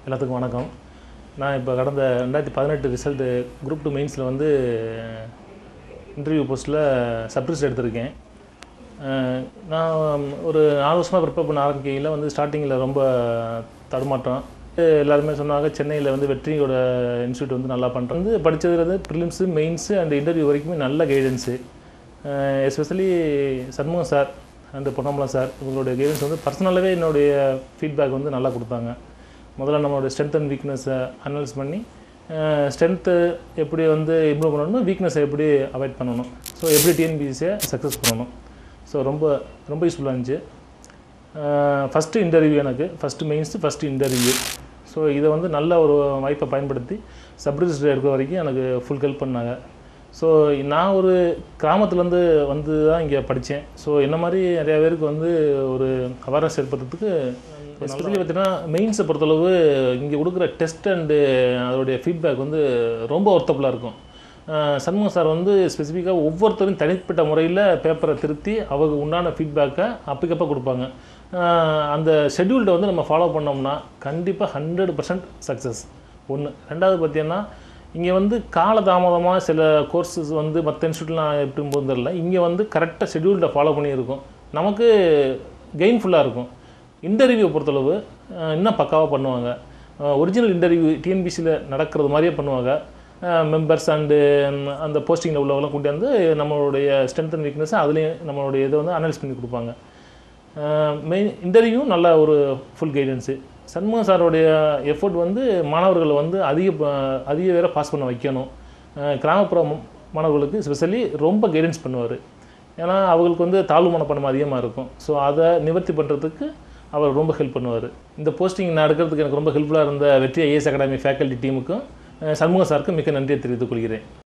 எல்லாத்துக்கும் வணக்கம் நான் இப்போ கடந்த ரெண்டாயிரத்தி பதினெட்டு ரிசல்ட்டு குரூப் டூ மெயின்ஸில் வந்து இன்டர்வியூ போஸ்ட்டில் சப்ரிஸ்ட் எடுத்திருக்கேன் அஹ் நான் ஒரு நாலு வருஷமாக ப்ரிப்பேர் பண்ண ஆரம்பிக்கையில் வந்து ஸ்டார்டிங்கில் ரொம்ப தடுமாற்றம் எல்லாருமே சொன்னாங்க சென்னையில் வந்து வெற்றியோட இன்ஸ்டியூட் வந்து நல்லா பண்ணுறேன் வந்து படித்தது வந்து ப்ரிலிம்ஸு மெயின்ஸு அண்ட் இன்டர்வியூ வரைக்குமே நல்ல guidance especially Shanmugam sir and Ponnambalam sir இவங்களுடைய கைடன்ஸ் வந்து பர்சனலாகவே என்னுடைய ஃபீட்பேக் வந்து நல்லா கொடுத்தாங்க முதல்ல நம்மளோட ஸ்ட்ரென்த் அண்ட் வீக்னஸை அனலைஸ் பண்ணி ஸ்ட்ரென்த்து எப்படி வந்து இம்ப்ரூவ் பண்ணணும் வீக்னஸை எப்படி அவாய்ட் பண்ணணும் ஸோ எப்படி டிஎன்பிசியை சக்ஸஸ் பண்ணணும் ஸோ ரொம்ப ரொம்ப யூஸ்ஃபுல்லாக இருந்துச்சு ஃபஸ்ட்டு இன்டர்வியூ எனக்கு first mains first interview so இதை வந்து நல்ல ஒரு வாய்ப்பை பயன்படுத்தி சப் ரிஜிஸ்டர் எடுக்கிற வரைக்கும் எனக்கு ஃபுல் ஹெல்ப் பண்ணாங்க ஸோ நான் ஒரு கிராமத்துலேருந்து வந்து தான் இங்கே படித்தேன் ஸோ என்ன மாதிரி நிறையா பேருக்கு வந்து ஒரு அவேர்னஸ் ஏற்படுறதுக்கு எஸ்பெஷலி பார்த்தீங்கன்னா மெயின்ஸை பொறுத்தளவு இங்கே கொடுக்குற டெஸ்ட் அண்டு அதோடைய ஃபீட்பேக் வந்து ரொம்ப ஒர்த்தபுளாக இருக்கும் அஹ் சண்முகம் சார் வந்து ஸ்பெசிஃபிக்காக ஒவ்வொருத்தரும் தனிப்பட்ட முறையில் பேப்பரை திருத்தி அவங்க உண்டான ஃபீட்பேக்கை அப்பக்கப்போ கொடுப்பாங்க அஹ் அந்த ஷெட்யூல்டை வந்து நம்ம ஃபாலோ பண்ணோம்னா கண்டிப்பாக ஹண்ட்ரட் பர்சன்ட் சக்ஸஸ் ஒன்று ரெண்டாவது பார்த்தீங்கன்னா இங்கே வந்து காலதாமதமாக சில கோர்சஸ் வந்து மற்ற இன்ஸ்டியூட்லாம் எப்படி போது தெரியல இங்கே வந்து கரெக்டாக ஷெட்யூல்டை ஃபாலோ பண்ணியிருக்கோம் நமக்கு கெயின்ஃபுல்லாக இருக்கும் இன்டர்வியூ பொறுத்தளவு அஹ் இன்னும் பக்காவாக பண்ணுவாங்க ஒரிஜினல் இன்டர்வியூ டிஎன்பிசியில் நடக்கிறது மாதிரியே பண்ணுவாங்க மெம்பர்ஸ் அண்டு அந்த போஸ்டிங்கில் உள்ளவங்களாம் கூட்டியாந்து நம்மளுடைய ஸ்ட்ரென்த் அண்ட் வீக்னஸ் அதுலேயும் நம்மளுடைய இதை வந்து அனலைஸ் பண்ணி கொடுப்பாங்க மெயின் இன்டர்வியூ நல்ல ஒரு ஃபுல் கைடன்ஸு சண்முகம் சாரோடைய எஃபோர்ட் வந்து மாணவர்களை வந்து அதிக ப- அதிக பேரை பாஸ் பண்ண வைக்கணும் அஹ் கிராமப்புற ம- மாணவர்களுக்கு ஸ்பெஷலி ரொம்ப கைடன்ஸ் பண்ணுவார் ஏன்னா அவங்களுக்கு வந்து தாழ்வு மனப்பான்மை அதிகமாக இருக்கும் ஸோ அதை நிவர்த்தி பண்ணுறதுக்கு அவர் ரொம்ப ஹெல்ப் பண்ணுவார் இந்த போஸ்டிங் நான் எடுக்கிறதுக்கு எனக்கு ரொம்ப ஹெல்ப்ஃபுல்லாக இருந்த வெற்றி ஐஏஎஸ் அகாடமி ஃபேக்கல்டி டீமுக்கும் அஹ் சண்முகம் சாருக்கும் மிக்க நன்றியை தெரிவித்துக் கொள்கிறேன்